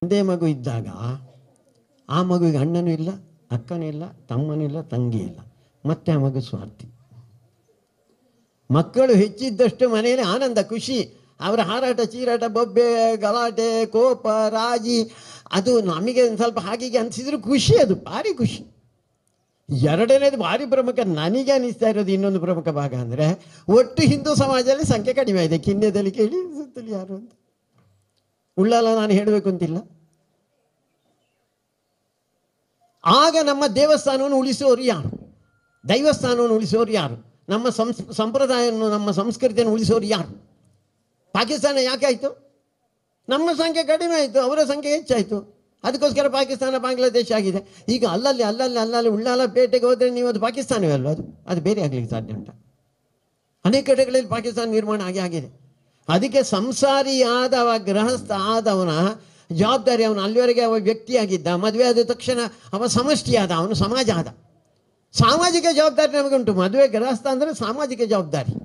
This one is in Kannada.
ಒಂದೇ ಮಗು ಇದ್ದಾಗ ಆ ಮಗುವಿಗೆ ಅಣ್ಣನೂ ಇಲ್ಲ ಅಕ್ಕನೂ ಇಲ್ಲ ತಮ್ಮನೂ ಇಲ್ಲ ತಂಗಿ ಇಲ್ಲ ಮತ್ತೆ ಆ ಮಗು ಸ್ವಾರ್ಥಿ ಮಕ್ಕಳು ಹೆಚ್ಚಿದ್ದಷ್ಟು ಮನೆಯಲ್ಲಿ ಆನಂದ ಖುಷಿ ಅವರ ಹಾರಾಟ ಚೀರಾಟ ಬೊಬ್ಬೆ ಗಲಾಟೆ ಕೋಪ ರಾಜಿ ಅದು ನಮಗೆ ಒಂದು ಸ್ವಲ್ಪ ಹಾಗೆ ಅನಿಸಿದ್ರು ಖುಷಿ ಅದು ಭಾರಿ ಖುಷಿ ಎರಡನೇದು ಭಾರಿ ಪ್ರಮುಖ ನನಗೆ ಅನಿಸ್ತಾ ಇರೋದು ಇನ್ನೊಂದು ಪ್ರಮುಖ ಭಾಗ ಅಂದರೆ ಒಟ್ಟು ಹಿಂದೂ ಸಮಾಜದಲ್ಲಿ ಸಂಖ್ಯೆ ಕಡಿಮೆ ಇದೆ ಕಿನ್ಯದಲ್ಲಿ ಕೇಳಿ ಸುತ್ತಲಿ ಯಾರು ಅಂತ ಉಳ್ಳಾಲ ನಾನು ಹೇಳಬೇಕು ಅಂತಿಲ್ಲ ಆಗ ನಮ್ಮ ದೇವಸ್ಥಾನವನ್ನು ಉಳಿಸೋರು ಯಾರು ದೈವಸ್ಥಾನವನ್ನು ಉಳಿಸೋರು ಯಾರು ನಮ್ಮ ಸಂಸ್ ಸಂಪ್ರದಾಯವನ್ನು ನಮ್ಮ ಸಂಸ್ಕೃತಿಯನ್ನು ಉಳಿಸೋರು ಯಾರು ಪಾಕಿಸ್ತಾನ ಯಾಕೆ ಆಯಿತು ನಮ್ಮ ಸಂಖ್ಯೆ ಕಡಿಮೆ ಆಯಿತು ಅವರ ಸಂಖ್ಯೆ ಹೆಚ್ಚಾಯಿತು ಅದಕ್ಕೋಸ್ಕರ ಪಾಕಿಸ್ತಾನ ಬಾಂಗ್ಲಾದೇಶ ಆಗಿದೆ ಈಗ ಅಲ್ಲಲ್ಲಿ ಅಲ್ಲಲ್ಲಿ ಅಲ್ಲಲ್ಲಿ ಉಳ್ಳಾಲ ಪೇಟೆಗೆ ಹೋದರೆ ನೀವು ಅದು ಪಾಕಿಸ್ತಾನವೇ ಅಲ್ವ ಅದು ಅದು ಬೇರೆ ಆಗಲಿಕ್ಕೆ ಸಾಧ್ಯ ಉಂಟ ಅನೇಕ ಕಡೆಗಳಲ್ಲಿ ಪಾಕಿಸ್ತಾನ ನಿರ್ಮಾಣ ಆಗಿ ಆಗಿದೆ ಅದಕ್ಕೆ ಸಂಸಾರಿ ಆದವ ಗೃಹಸ್ಥ ಆದವನ ಜವಾಬ್ದಾರಿ ಅವನು ಅಲ್ಲಿವರೆಗೆ ಅವ ವ್ಯಕ್ತಿಯಾಗಿದ್ದ ಮದುವೆ ಆದ ತಕ್ಷಣ ಅವ ಸಮಷ್ಟಿ ಆದ ಅವನು ಸಮಾಜ ಆದ ಸಾಮಾಜಿಕ ಜವಾಬ್ದಾರಿ ನಮಗುಂಟು ಮದುವೆ ಗೃಹಸ್ಥ ಅಂದರೆ ಸಾಮಾಜಿಕ ಜವಾಬ್ದಾರಿ